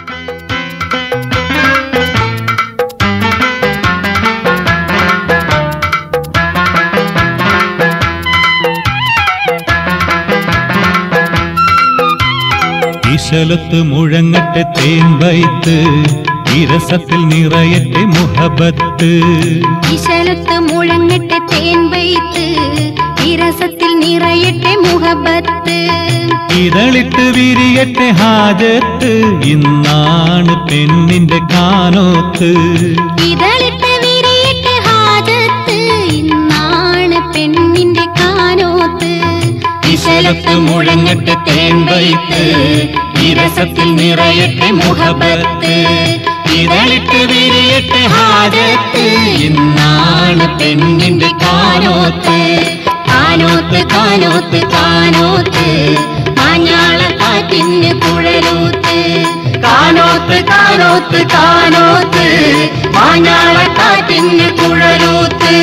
ഇശലത്ത് മുഴങ്ങട്ടെ തേൻ വൈത്ത് ഇരസത്തിൽ നിറയട്ടെ മുഹബത്ത് ഇശലത്ത് മുഴങ്ങട്ടെ തേൻ വൈത്ത് ഇരസത്തിൽ നിറയട്ടെ മുഹബത്ത് ഇതളിട്ട് വിരിയട്ടെ ഹാജത്ത് ഇന്നാണ് പെണ്ണിന്റെ കാനോത്ത് ഇതളിട്ട് വിരിയട്ടെ ഹാജത്ത് ഇന്നാണ് പെണ്ണിന്റെ കാനോത്ത് ഇശലത്ത് മുഴങ്ങട്ടെ തേൻ വൈത്ത് ഇരസത്തിൽ നിറയട്ടെ മുഹബത്ത് ഇതളിട്ട് വിരിയട്ടെ ഹാജത്ത് ഇന്നാണ് പെണ്ണിന്റെ കാനോത്ത് കാനോത്ത് കാനോത്ത് കാനോത്ത് മാഞ്ഞാള കാറ്റിന് കുഴലൂത്ത് കാനോത്ത് കാനോത്ത് കാനോത്ത് മാഞ്ഞാള കാറ്റിന് കുഴലൂത്ത്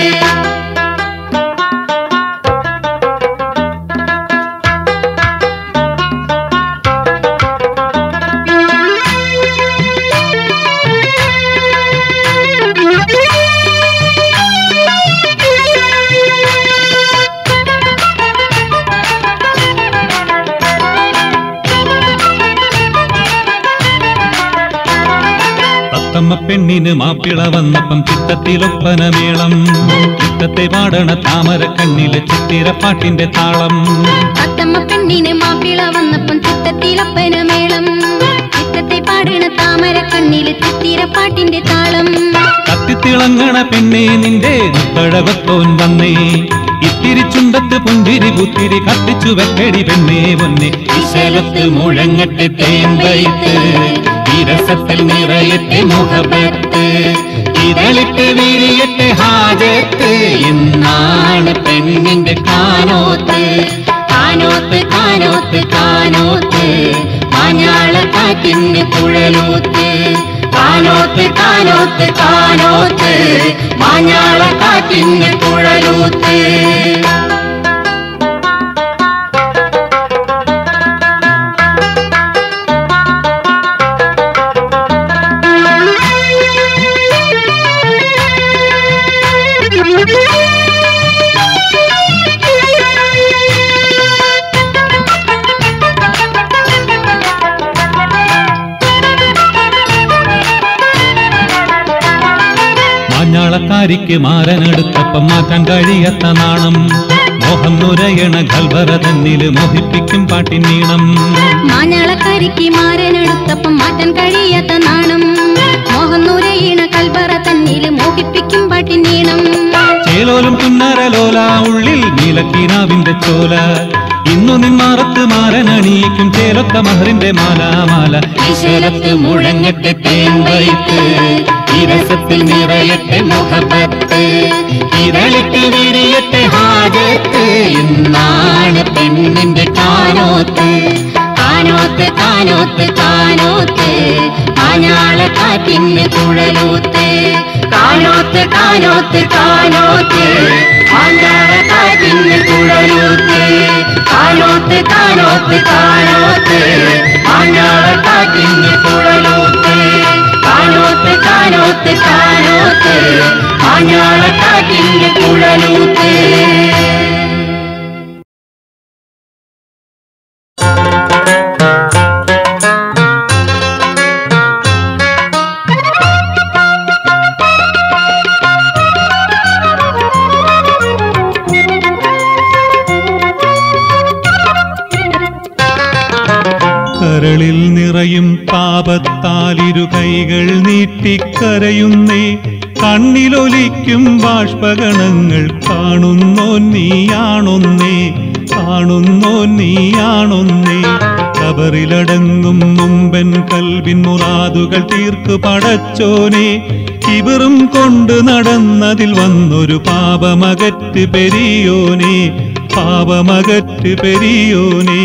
തത്തമ്മ പെണ്ണിന് മാപ്പിള വന്നപ്പം ചിത്തത്തിലൊപ്പന മേളം ചിത്തത്തെ പാടണ താമര കണ്ണിലെ ചിത്തിരപ്പാട്ടിന്റെ താളം അത്തമ്മ പെണ്ണിന് മാപ്പിള വന്നപ്പം ചിത്തത്തിലപ്പന മേളം ചിത്തത്തെ പാടണ താമര കണ്ണില് ചിത്തിരപ്പാട്ടിന്റെ താളം കത്തിത്തിളങ്ങണ പെണ്ണെ നിന്റെ മുത്തഴവത്തോൻ വന്നേ ഇത്തിരി ചുണ്ടത്ത് പുഞ്ചിരി പുത്തിരി കത്തിച്ചു വെക്കടി പെണ്ണേ പൊന്നെ ഇശലത്ത് മുഴങ്ങട്ടെ തേൻ വൈത്ത് ഇരസത്തിൽ നിറയട്ടെ മുഹബത്ത് ഇതളിട്ട് വിരിയട്ടെ ഹാജത്ത് ഇന്നാണ് പെണ്ണിന്റെ കാനോത്ത് കാനോത്ത് കാനോത്ത് കാനോത്ത് മാഞ്ഞാള കാറ്റിന് കുഴലൂത്ത് കാനോത്ത് കാനോത്ത് കാനോത്ത് മാഞ്ഞാള കാറ്റിന് കുഴലൂത്ത് മാഞ്ഞാളക്കാരിക്ക് മാരനെടുത്തപ്പം മാറ്റാൻ കഴിയാത്ത നാണം മോഹം നുരയണ ഗൽവറ തന്നില് മോഹിപ്പിക്കും പാട്ടിനീണം മാഞ്ഞാളക്കരിക്ക് മാരനെടുത്തപ്പം മാറ്റാൻ കഴിയാത്ത നാണം മോഹം നുരയിണ കൽബറ തന്നില് മോഹിപ്പിക്കും പാട്ടിനീണം ചേലോലും പുന്നരലോല ഉള്ളിൽ നീലക്കീനാവിന്റെ ചോല ഇന്നു നിന്മാറത്ത് മാരനണിയിക്കും ചേലൊത്ത മഹറിന്റെ മാല മാല ഈശ്വരത്ത് മുഴങ്ങട്ടെ തേൻ വൈത്ത് ഇരസത്തിൽ നിറയട്ടെ മുഹബത്ത് ഇരളിട്ട് വിരിയട്ടെ ഹാജത്ത് ഇന്നാണ് പെണ്ണിന്റെ കാനോത്ത് കാനോത്ത് കാനോത്ത് കാനോത്ത് മാഞ്ഞാള കാറ്റിന് കുഴലൂത്ത് കാനോത്ത് കാനോത്ത് കാനോത്ത് മാഞ്ഞാള കാറ്റിന് കുഴലൂത്ത് കാനോത്ത് കാനോത്ത് കാനോത്ത് മാഞ്ഞാള കാറ്റിന് കുഴലൂത്ത് കാനോത്ത് കാനോത്ത് കാനോത്ത് മാഞ്ഞാള കാറ്റിന് കുഴലൂത്ത് കരളിൽ നിറയും താപത്താലിരു കൈകൾ നീട്ടിക്കരയുന്നേ കണ്ണിലൊലിക്കും ബാഷ്പഗണങ്ങൾ കാണുന്നോ നീയാണൊന്നേ കാണുന്നോ നീയാണൊന്നേ കബറിലടങ്ങും മുമ്പൻ കൽവിൻ മുറാതുകൾ തീർക്ക് പടച്ചോനെ കിബറും കൊണ്ട് നടന്നതിൽ വന്നൊരു പാപമകറ്റ് പെരിയോനെ പാപമകറ്റ് പെരിയോനേ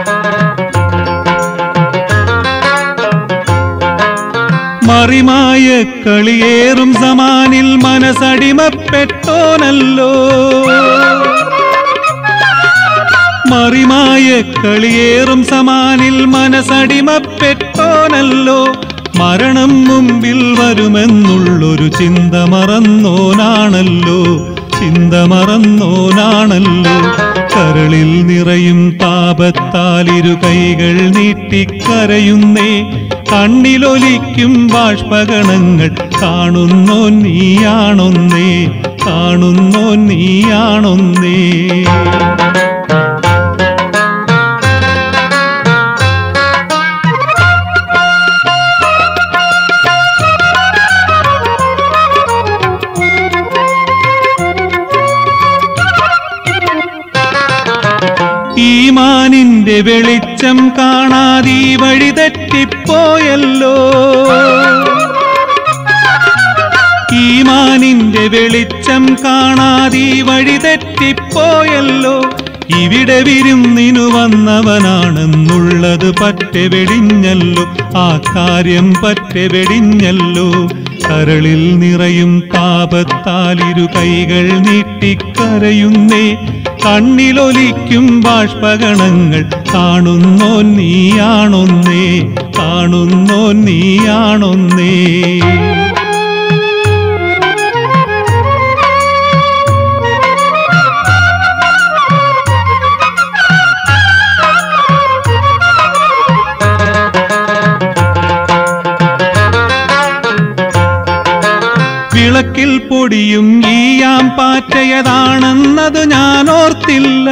മറിമായ കളിയേറും സമാനിൽ മനസ്സടിമപ്പെട്ടോനല്ലോ മറിമായ കളിയേറും സമാനിൽ മനസ്സടിമപ്പെട്ടോനല്ലോ മരണം മുമ്പിൽ വരുമെന്നുള്ളൊരു ചിന്ത മറന്നോനാണല്ലോ ചിന്ത മറന്നോനാണല്ലോ കരളിൽ നിറയും താപത്താൽ ഇരു കൈകൾ നീട്ടിക്കരയുന്നേ കണ്ണിലൊലിക്കും ബാഷ്പഗണങ്ങൾ കാണുന്നോ നീയാണൊന്നേ കാണുന്നോ നീയാണൊന്നേ ഈമാനിന്റെ വെളിച്ചം കാണാതീ വഴി തെറ്റിപ്പോയല്ലോ ഈമാനിന്റെ വെളിച്ചം കാണാതീ വഴി തെറ്റിപ്പോയല്ലോ ഇവിടെ വിരുന്നിനു വന്നവനാണെന്നുള്ളത് പറ്റെ വെടിഞ്ഞല്ലോ ആ കാര്യം പറ്റെ വെടിഞ്ഞല്ലോ കരളിൽ നിറയും താപത്താൽ ഇരു കൈകൾ നീട്ടിക്കരയുന്നേ കണ്ണിലൊലിക്കും ബാഷ്പഗണങ്ങൾ കാണുന്നോ നീയാണൊന്നേ കാണുന്നോ നീയാണൊന്നേ വിളക്കിൽ പൊടിയും ഈയാം പാറ്റയതാണെന്നത് ഞാൻ ഓർത്തില്ല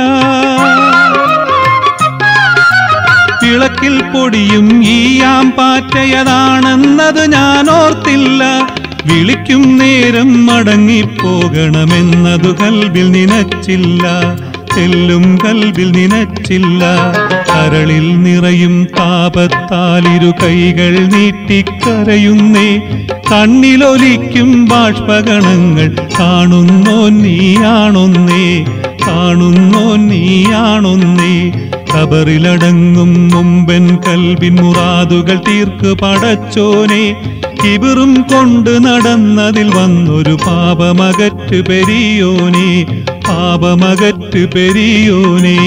വിളക്കിൽ പൊടിയും ഈയാം പാറ്റയതാണെന്നത് ഞാൻ ഓർത്തില്ല വിളിക്കും നേരം മടങ്ങിപ്പോകണമെന്നതു കൽവിൽ നിനച്ചില്ല തെല്ലും കൽവിൽ നിനച്ചില്ല കരളിൽ നിറയും താപത്താൽ ഇരു കൈകൾ നീട്ടിക്കരയുന്നേ കണ്ണിലൊലിക്കും ബാഷ്പഗണങ്ങൾ കാണുന്നോ നീയാണൊന്നേ കാണുന്നോ നീയാണൊന്നേ കബറിലടങ്ങും മുമ്പൻ കൽവിൻ മുറാദുകൾ തീർക്ക് പടച്ചോനെ കിബിറും കൊണ്ട് നടന്നതിൽ വന്നൊരു പാപമകറ്റ് പെരിയോനെ പാപമകറ്റ് പെരിയോനേ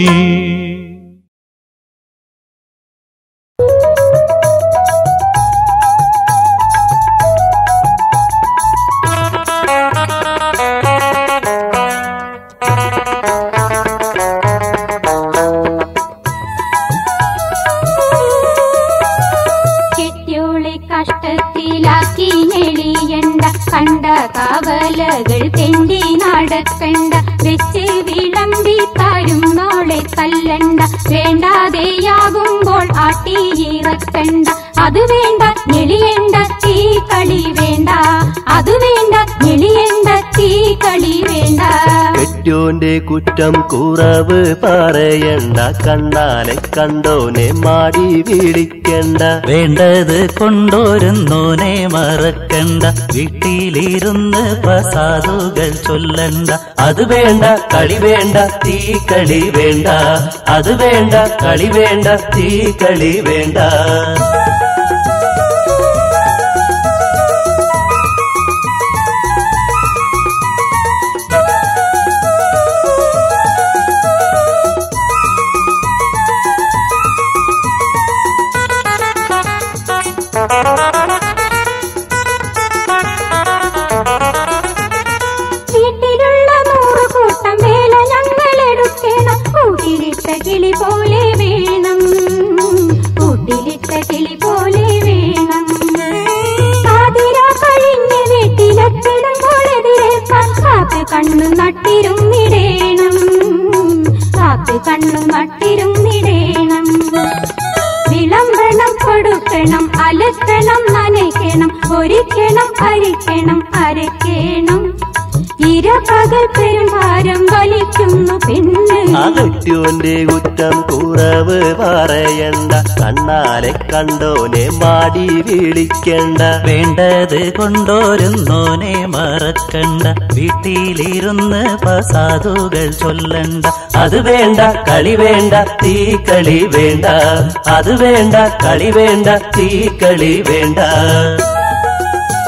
കെട്ടിയോളെ കഷ്ടത്തിലാക്കി ഞെളിയണ്ട കണ്ട കാവലകൾ തെണ്ടി നടക്കണ്ട വെച്ച് വിളമ്പി തരുന്നോളെ തല്ലണ്ട വേണ്ടാതെയാകുമ്പോൾ ആട്ടിയിറക്കണ്ട അത് വേണ്ട ഞെളിയണ്ട തീ കളി വേണ്ട അത് വേണ്ട ഞെളിയണ്ട തീ കളി വേണ്ട കെട്ടിയോന്റെ കുറ്റം കുറവ് പറയണ്ട കണ്ണാലെ കണ്ടോനെ മാടി വിളിക്കണ്ട വേണ്ടത് കൊണ്ടോരുന്നോനെ മറക്കണ്ട വീട്ടിലിരുന്ന് പ്രസാദുകൾ ചൊല്ലണ്ട അത് വേണ്ട കളി വേണ്ട തീ കളി വേണ്ട അത് വേണ്ട കളി വേണ്ട തീ കളി വേണ്ട വീട്ടിലുള്ള നൂറ് കൂട്ടം വേല ഞങ്ങൾ എടുക്കണം കൂട്ടിലിട്ട കിളി പോലെ വേണം കൂട്ടിലിട്ട കിളി പോലെ വേണം ആതിര കഴിഞ്ഞ് വീട്ടിലെത്തിടുമ്പോൾ എതിരേൽക്കാൻ കാത്ത് കണ്ണു നട്ടിരുന്നിടേണം കാത്ത് കണ്ണു നട്ടിരുന്നിടേണം വിളമ്പണം കൊടുക്കണം അലക്കണം നനയ്ക്കണം ഒരിക്കണം അരിക്കണം അരയ്ക്കണം ഇരപകൽ പെരുഭാരം വലിക്കുന്നു പെണ്ണ് ആ കെട്ടിയോന്റെ കുറ്റം കുറവ് പറയണ്ട കണ്ണാലെ കണ്ടോനെ മാടി വിളിക്കണ്ട വേണ്ടത് കൊണ്ടോരുന്നോനെ മറക്കണ്ട വീട്ടിലിരുന്ന് പ്രസാദുകൾ ചൊല്ലണ്ട അത് വേണ്ട കളി വേണ്ട തീ കളി വേണ്ട അത് വേണ്ട കളി വേണ്ട തീ കളി വേണ്ട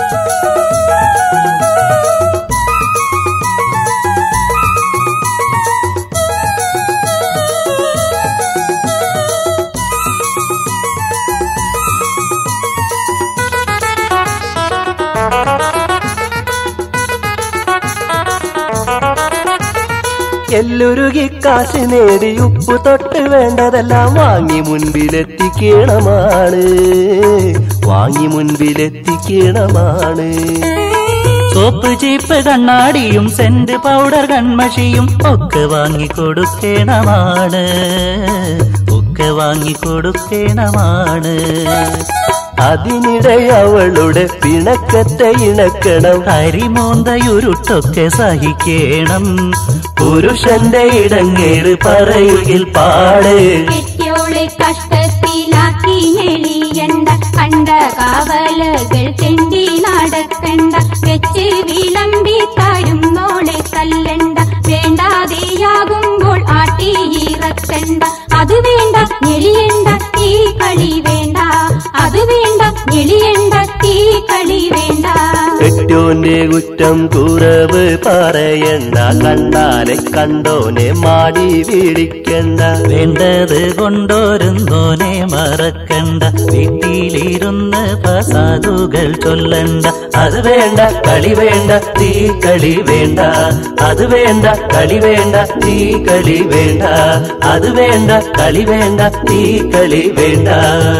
എല്ലുരുകി കാശ് നേടി ഉപ്പു തൊട്ട് വേണ്ടതെല്ലാം വാങ്ങി മുൻപിലെത്തിക്കണമാണ് വാങ്ങി മുൻപിലെത്തിക്കണമാണ് സോപ്പ് ചീപ്പ് കണ്ണാടിയും സെന്റ് പൗഡർ കൺമഷിയും ഒക്കെ വാങ്ങിക്കൊടുക്കണമാണ് ഒക്കെ വാങ്ങിക്കൊടുക്കണമാണ് അതിനിടെ അവളുടെ പിണക്കത്തെ ഇണക്കണം അരിമോന്തയുരുട്ടൊക്കെ സഹിക്കണം പുരുഷന്റെ ഇടങ്ങേറ് പറയുകിൽ പാട് കെട്ടിയോളെ കഷ്ടത്തിലാക്കി ഞെളിയണ്ട കണ്ട കാവലകൾ തെണ്ടി നടക്കണ്ട വെച്ച് വിളമ്പി തരുന്നോളെ തല്ലണ്ട വേണ്ടാതെയാകുമ്പോൾ ആട്ടിയിറക്കണ്ട അത് വേണ്ട ഞെളിയണ്ട ഈ കളി വേണ്ട അത് വേണ്ട ഞെളിയണ്ട ഈ കളി വേണ്ട കെട്ടോന്റെ കുറ്റം കുറവ് പറയണ്ട കണ്ടാലെ കണ്ടോനെ മാടി വിളിക്കണ്ട വേണ്ടത് കൊണ്ടോരുന്നോനെ മറക്കണ്ട വീട്ടിലിരുന്ന് ഫസാദുകൾ ചൊല്ലണ്ട അത് വേണ്ട കളി വേണ്ട തീ കളി വേണ്ട അത് വേണ്ട കളി വേണ്ട തീ കളി വേണ്ട അത് വേണ്ട കളി വേണ്ട തീ കളി വേണ്ട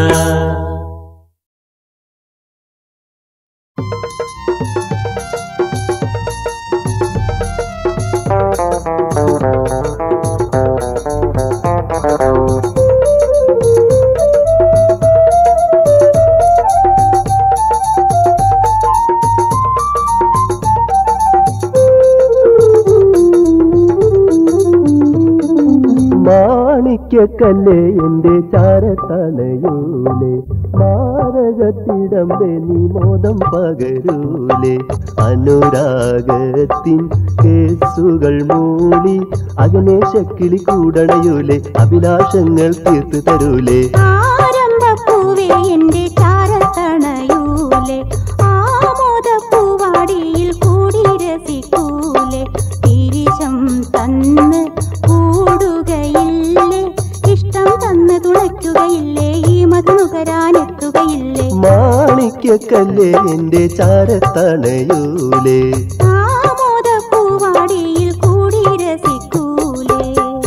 മാണിക്കല്ലേ എന്റെ ചാരത്തണയൂലേ മാരകത്തിടമ്പെ നീ മോദം പകരൂലേ അനുരാഗത്തിൻ കേസുകൾ മൂളി അഗ്നേശക്കിളി കൂടണയൂലേ അഭിലാഷങ്ങൾ തീർത്തു തരൂലേ ആരംഭപ്പൂവേ എന്റെ ചാരത്തണയൂലേ ആമോദപ്പൂവാടിയിൽ കൂടി രസിക്കൂലേ തിരിശം തന്ന് കൂടുകയില്ലേ ഇഷ്ടം തന്ന് തുളയ്ക്കുകയില്ലേ ഈ മധുനുകരാനെത്തുകയില്ലേ മാണിക്കല്ലേ എന്റെ ചാരത്തണയൂലേ ആമോദപ്പൂവാടിയിൽ കൂടി രസിക്കൂലേ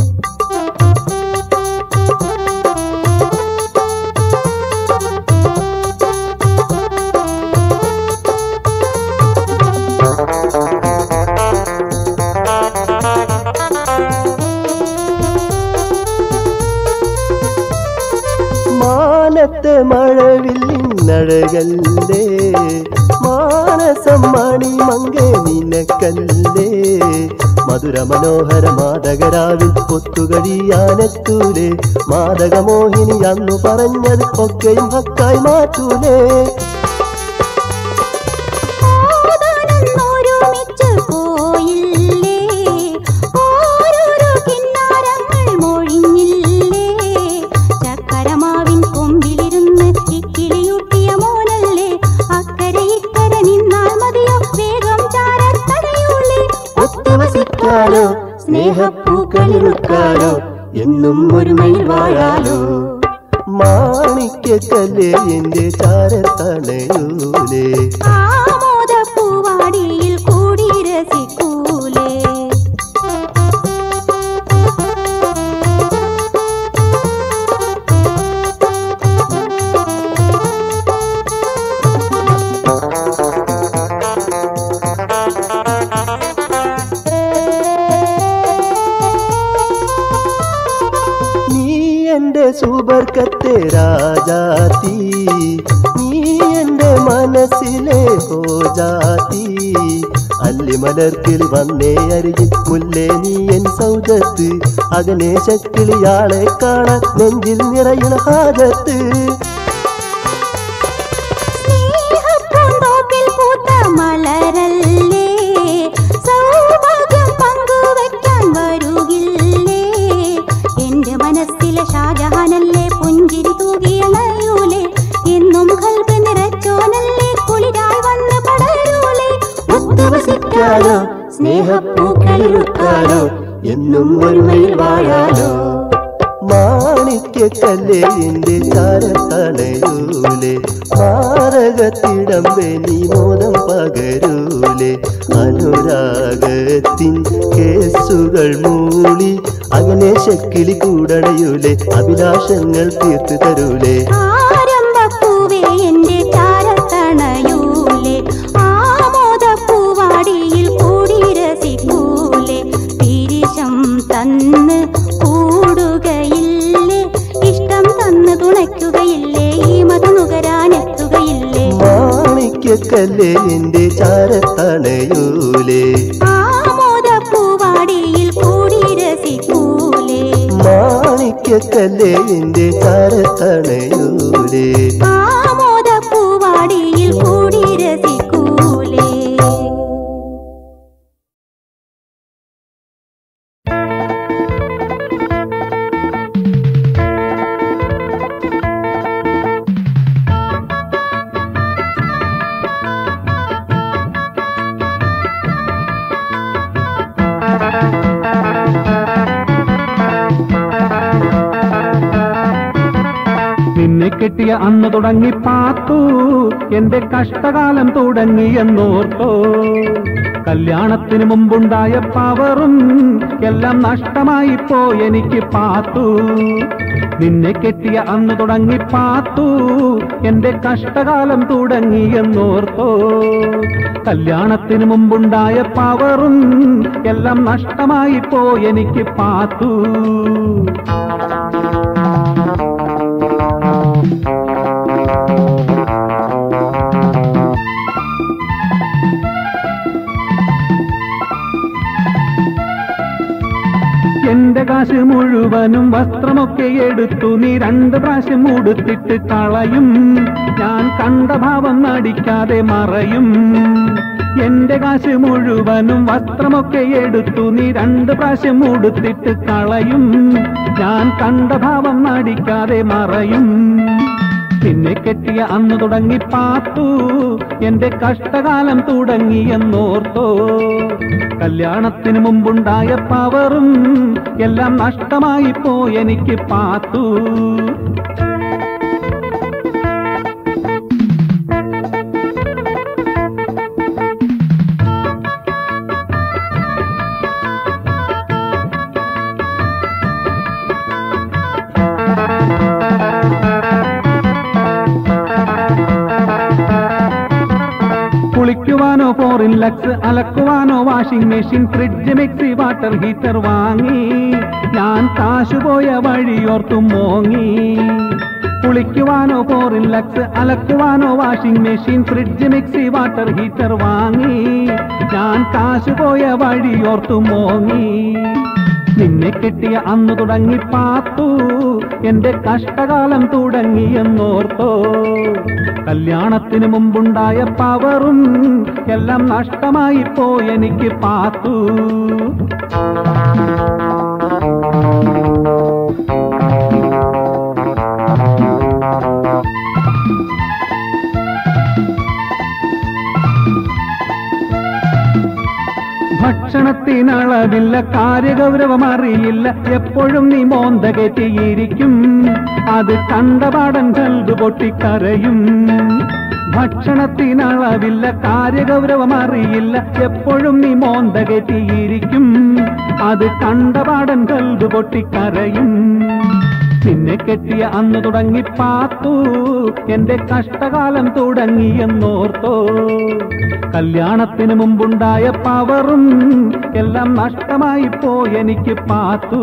മാനത്തെ മഴവില്ലിന്നഴകല്ലേ മാനസം മണി മങ്കെ നിനക്കല്ലേ മധുര മനോഹര മാതകരാവിൽ ഒത്തുകഴിയാനെത്തൂലേ മാതകമോഹിനി അന്നു പറഞ്ഞത് ഒക്കെയും ഹക്കായി മാറ്റൂലേ ഓരോന്നൊരുമിച്ച് പോയില്ലേ ഓരോരോ കിന്നാരങ്ങൾ മൊഴിഞ്ഞില്ലേ ചക്കരമാവിൻ കൊമ്പിലിരുന്ന് ഇക്കിളിയൂട്ടിയ മോനല്ലേ അക്കരെ ഇക്കരെ നിന്നാൽ മതിയോ വേഗം ചാരത്തടയൂലേ ഒത്തുവസിക്കാനോ സ്നേഹപ്പൂക്കളിറുക്കാനോ എന്നും ഒരുമയിൽ വാഴാലോ മാണിക്കല്ലേ എന്റെ ചാരത്തണയൂലേ ആമോദപ്പൂവാടിയിൽ കൂടി രസിക്കൂലേ നീ എന്റെ സുബർക്കത്തെ രാജാത്തി നീ എന്റെ മനസ്സിലെ ഹോജാത്തി അല്ലി മലർക്കിളി വന്നേ അരികിൽ മുല്ലേ നീ എൻ സൗജത്ത് അകനെ ശക്കിളിയാളെ കാണാൻ നെഞ്ചിൽ നിറയണ ഹാജത്ത് സ്നേഹപ്പൂന്തോപ്പിൽ പൂത്ത മലരല്ലേ സൗഭാഗ്യം പങ്കുവയ്ക്കാൻ വരുകില്ലേ എന്റെ മനസ്സിലെ ഷാജഹാനല്ലേ പുഞ്ചിരി തൂകിയണയൂലേ എന്നും കൽബ് നിറച്ചോനല്ലേ കുളിരായി വന്ന് പടരൂലേ ഒത്തുവസിക്കാനോ സ്നേഹപ്പൂക്കളിറുക്കാനോ എന്നും ഒരുമയിൽ വാഴാലോ മാണിക്കല്ലേ എന്റെ ചാരത്തണയൂലേ മാരകത്തിടമ്പെ നീ മോദം പകരൂലേ അനുരാഗത്തിൻ കേസുകൾ മൂളി അങ്ങനെ ശക്കിളി കൂടണയൂലേ അഭിലാഷങ്ങൾ തീർത്തു തരൂലേ ആരംഭപ്പൂവേ എന്റെ ചാരത്തണയൂലേ ആമോദപ്പൂവാടിയിൽ കൂടി രസിക്കൂലേ തിരിശം തന്ന് കൂടുകയില്ലേ ഇഷ്ടം തന്ന് തുണയ്ക്കുകയില്ലേ ഈ മത നുകരാനെത്തുകയില്ലേ മാണിക്കല്ലേ എന്റെ ചാരത്തണയൂലേ ആമോദപ്പൂവാടിയിൽ കൂടി രസിക്കൂലേ മാണിക്കല്ലേ എന്റെ ചാരത്തണയൂലേ ആമോദപ്പൂവാടിയിൽ കൂടി രസിക്കൂലേ നിന്നെ കെട്ടിയ അന്ന് തുടങ്ങി പാത്തു എന്റെ കഷ്ടകാലം തുടങ്ങി എന്നോർത്തോ കല്യാണത്തിന് മുമ്പുണ്ടായ പവറും എല്ലാം നഷ്ടമായി പോ എനിക്ക് പാത്തു നിന്നെ കെട്ടിയ അന്ന് തുടങ്ങി പാത്തു എന്റെ കഷ്ടകാലം തുടങ്ങി എന്നോർത്തോ കല്യാണത്തിന് മുമ്പുണ്ടായ പവറും എല്ലാം നഷ്ടമായി പോ എനിക്ക് പാത്തു എന്റെ കാശ് മുഴുവനും വസ്ത്രമൊക്കെ എടുത്തു നീ രണ്ട് പ്രാവശ്യം ഉടുത്തിട്ട് കളയും ഞാൻ കണ്ട ഭാവം നടിക്കാതെ മറയും എന്റെ കാശ് മുഴുവനും വസ്ത്രമൊക്കെ എടുത്തു നീ രണ്ട് പ്രാവശ്യം ഉടുത്തിട്ട് കളയും ഞാൻ കണ്ട ഭാവം നടിക്കാതെ മറയും നിന്നെ കെട്ടിയ അന്ന് തുടങ്ങി പാത്തു എന്റെ കഷ്ടകാലം തുടങ്ങി എന്നോർത്തോ കല്യാണത്തിന് മുമ്പുണ്ടായ പവറും എല്ലാം നഷ്ടമായി പോ എനിക്ക് പാത്തു കുളിക്കുവാനോ ഫോറിൻ ലക്സ് അലക്കുവാനോ washing machine fridge mixie water heater വാങ്ങി ഞാൻ കാശുപോയ വഴിയോർത്തു മോങ്ങി കുളിക്കുവാനോ ഫോറിൻ ലക്സ് അലക്കുവാനോ washing machine fridge mixie water heater വാങ്ങി ഞാൻ കാശുപോയ വഴിയോർത്തു മോങ്ങി നിന്നെ കെട്ടിയ അന്ന് തുടങ്ങി പാത്തു എന്റെ കഷ്ടകാലം തുടങ്ങി എന്നോർത്തോ കല്യാണത്തിന് മുമ്പുണ്ടായ പവറും എല്ലാം നഷ്ടമായി പോ എനിക്ക് പാത്തു ഭക്ഷണത്തിനളവില്ല കാര്യഗൗരവം അറിയില്ല എപ്പോഴും നീ മോന്ത കെട്ടിയിരിക്കും അത് കണ്ടപാടൻ കൽത് പൊട്ടിക്കരയും ഭക്ഷണത്തിനളവില്ല കാര്യഗൗരവം അറിയില്ല എപ്പോഴും നീ മോന്ത കെട്ടിയിരിക്കും അത് കണ്ടപാടൻ കൽത് പൊട്ടിക്കരയും നിന്നെ കെട്ടിയ അന്ന് തുടങ്ങി പാത്തു എന്റെ കഷ്ടകാലം തുടങ്ങി എന്നോർത്തോ കല്യാണത്തിന് മുമ്പുണ്ടായ പവറും എല്ലാം നഷ്ടമായി പോ എനിക്ക് പാത്തു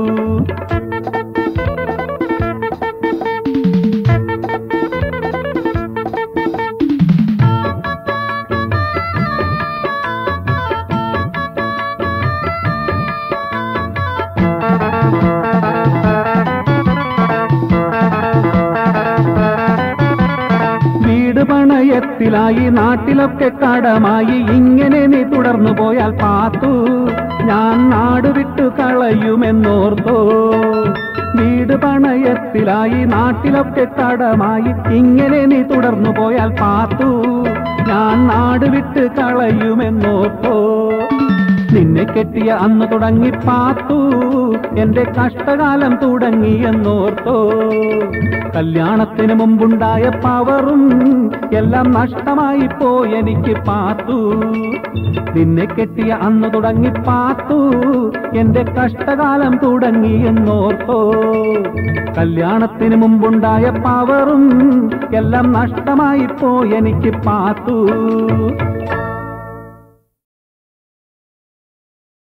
വീട് പണയത്തിലായി നാട്ടിലൊക്കെ കടമായി ഇങ്ങനെ നീ തുടർന്നു പോയാൽ പാത്തു ഞാൻ നാട് വിട്ടു കളയുമെന്നോർത്തോ വീട് പണയത്തിലായി നാട്ടിലൊക്കെ കടമായി ഇങ്ങനെ നീ തുടർന്നു പോയാൽ പാത്തു ഞാൻ നാട് വിട്ട് കളയുമെന്നോർത്തോ നിന്നെ കെട്ടിയ അന്ന് തുടങ്ങി പാത്തു എന്റെ കഷ്ടകാലം തുടങ്ങി എന്നോർത്തോ കല്യാണത്തിന് മുമ്പുണ്ടായ പവറും എല്ലാം നഷ്ടമായി പോയെനിക്ക് പാത്തു നിന്നെ കെട്ടിയ അന്ന് തുടങ്ങി പാത്തു എന്റെ കഷ്ടകാലം തുടങ്ങി എന്നോർത്തോ കല്യാണത്തിന് മുമ്പുണ്ടായ പവറും എല്ലാം നഷ്ടമായി പോയെനിക്ക് പാത്തു